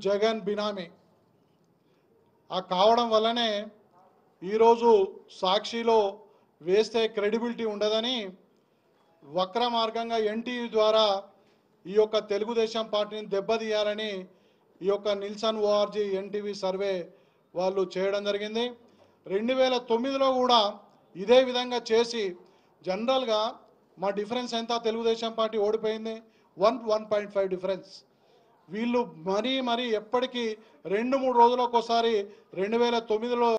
జగన్ బినామీ ఆ కావడం వల్లనే ఈరోజు సాక్షిలో వేస్తే క్రెడిబిలిటీ ఉండదని వక్ర మార్గంగా ఎన్టీవీ ద్వారా ఈ యొక్క తెలుగుదేశం పార్టీని దెబ్బతీయాలని ఈ యొక్క నిల్సన్ ఓఆర్జీ ఎన్టీవీ సర్వే వాళ్ళు చేయడం జరిగింది రెండు వేల తొమ్మిదిలో కూడా ఇదే విధంగా చేసి జనరల్గా మా డిఫరెన్స్ ఎంత తెలుగుదేశం పార్టీ ఓడిపోయింది one one point five difference వీళ్ళు మరీ మరీ ఎప్పటికీ రెండు మూడు రోజులకు ఒకసారి రెండు వేల తొమ్మిదిలో